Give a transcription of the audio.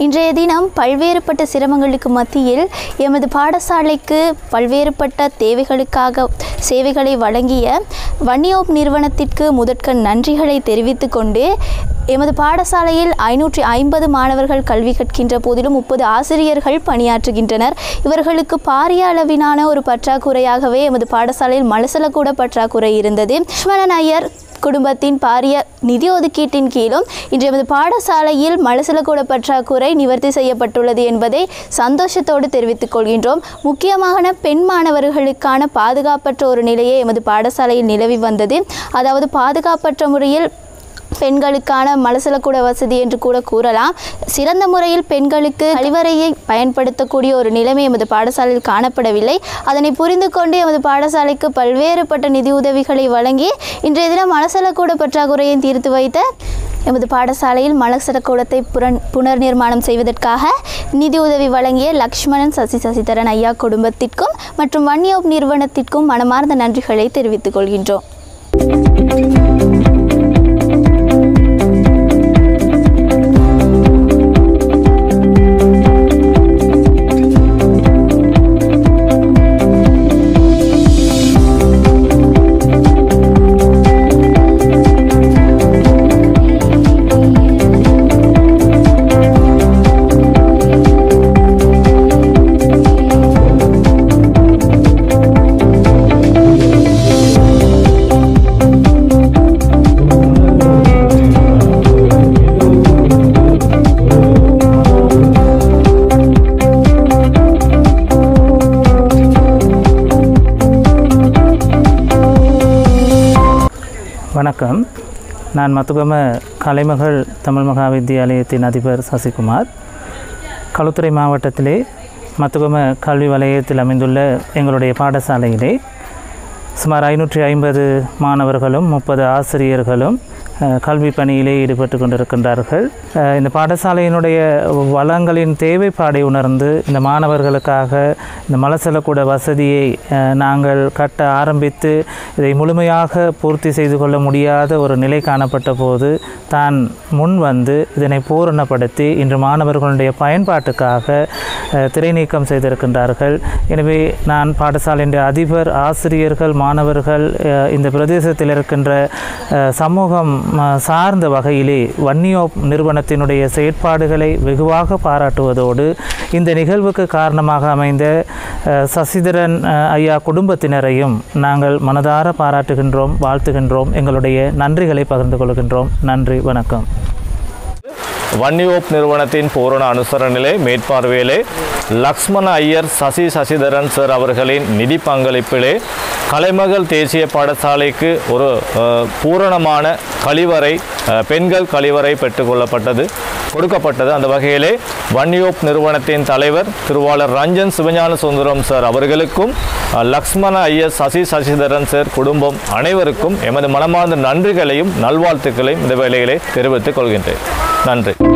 இன்றைய தினம் பல்வேறுபட்ட சிரமங்களுக்கு மத்தியில் எமது பாடசாலைக்கு பல்வேறுபட்ட தேவைகளுக்காக சேவைகளை வழங்கிய வன்னியோப் நிறுவனத்திற்கு முதற்கண் நன்றிகளை தெரிவித்துக் கொண்டு எமது பாடசாலையில் ஐநூற்றி ஐம்பது மாணவர்கள் கல்வி கற்கின்ற போதிலும் முப்பது ஆசிரியர்கள் பணியாற்றுகின்றனர் இவர்களுக்கு பாரிய அளவிலான ஒரு பற்றாக்குறையாகவே எமது பாடசாலையில் மலசலக்கூட பற்றாக்குறை இருந்தது லக்ஷ்மணன் ஐயர் குடும்பத்தின் பாரிய நிதி ஒதுக்கீட்டின் கீழும் இன்று எமது பாடசாலையில் மலசலக்கூட பற்றாக்குறை நிவர்த்தி செய்யப்பட்டுள்ளது என்பதை சந்தோஷத்தோடு தெரிவித்துக் கொள்கின்றோம் முக்கியமான பெண் மாணவர்களுக்கான பாதுகாப்பற்ற ஒரு நிலையே எமது பாடசாலையில் நிலவி வந்தது அதாவது பாதுகாப்பற்ற முறையில் பெண்களுக்கான மலசலக்கூட வசதி என்று கூட கூறலாம் சிறந்த முறையில் பெண்களுக்கு கழிவறையை பயன்படுத்தக்கூடிய ஒரு நிலைமை எமது பாடசாலையில் காணப்படவில்லை அதனை புரிந்து கொண்டு எமது பாடசாலைக்கு பல்வேறுபட்ட நிதி உதவிகளை வழங்கி இன்றைய தினம் மலசலக்கூட பற்றாக்குறையை தீர்த்து வைத்த எமது பாடசாலையில் மலசலக்கூடத்தை புரன் புனர் நிர்மாணம் செய்வதற்காக நிதி உதவி வழங்கிய லக்ஷ்மணன் சசி சசிதரன் ஐயா குடும்பத்திற்கும் மற்றும் வன்னியோப் நிறுவனத்திற்கும் மனமார்ந்த நன்றிகளை தெரிவித்துக் கொள்கின்றோம் வணக்கம் நான் மத்துகம கலைமகள் தமிழ் மகா வித்தியாலயத்தின் அதிபர் சசிகுமார் களுத்துறை மாவட்டத்திலே மத்துகம கல்வி வலயத்தில் அமைந்துள்ள எங்களுடைய பாடசாலையிலே சுமார் ஐநூற்றி ஐம்பது மாணவர்களும் முப்பது ஆசிரியர்களும் அஹ், கல்வி பணியிலே ஈடுபட்டு கொண்டிருக்கின்றார்கள் அஹ், இந்த பாடசாலையினுடைய வளங்களின் தேவைப்பாடை உணர்ந்து இந்த மாணவர்களுக்காக இந்த மலசலக்கூட வசதியை அஹ், நாங்கள் கட்ட ஆரம்பித்து இதை முழுமையாக பூர்த்தி செய்து கொள்ள முடியாத ஒரு நிலை காணப்பட்ட போது தான் முன் வந்து இதனை பூரணப்படுத்தி இன்று மாணவர்களுடைய பயன்பாட்டுக்காக அஹ், திரை நீக்கம் செய்திருக்கின்றார்கள் எனவே நான் பாடசாலையின் அதிபர் ஆசிரியர்கள் மாணவர்கள் அஹ், இந்த பிரதேசத்தில் இருக்கின்ற அஹ், சமூகம் அஹ், சார்ந்த வகையிலே வன்னியோப் நிறுவனத்தினுடைய செயற்பாடுகளை வெகுவாக பாராட்டுவதோடு இந்த நிகழ்வுக்கு காரணமாக அமைந்த அஹ், சசிதரன் அஹ், ஐயா குடும்பத்தினரையும் நாங்கள் மனதார பாராட்டுகின்றோம் வாழ்த்துகின்றோம் எங்களுடைய நன்றிகளை பகிர்ந்து கொள்கின்றோம் நன்றி வணக்கம் வன்னியோப் நிறுவனத்தின் பூரண அனுசரணையிலே மேற்பார்வையிலே லக்ஷ்மண ஐயர் சசி சசிதரன் சார் அவர்களின் நிதி பங்களிப்பிலே கலைமகள் தேசிய பாடசாலைக்கு ஒரு அஹ், பூரணமான கழிவறை அஹ், பெண்கள் கழிவறை பெற்றுக்கொள்ளப்பட்டது கொடுக்கப்பட்டது அந்த வகையிலே வன்னியோப் நிறுவனத்தின் தலைவர் திருவாளர் ரஞ்சன் சிவஞான சுந்தரம் சார் அவர்களுக்கும் அஹ், லக்ஷ்மண ஐயர் சசி சசிதரன் சார் குடும்பம் அனைவருக்கும் எமது மனமார்ந்த நன்றிகளையும் நல்வாழ்த்துக்களையும் இந்த வேளையிலே தெரிவித்துக் கொள்கின்றேன் நன்றி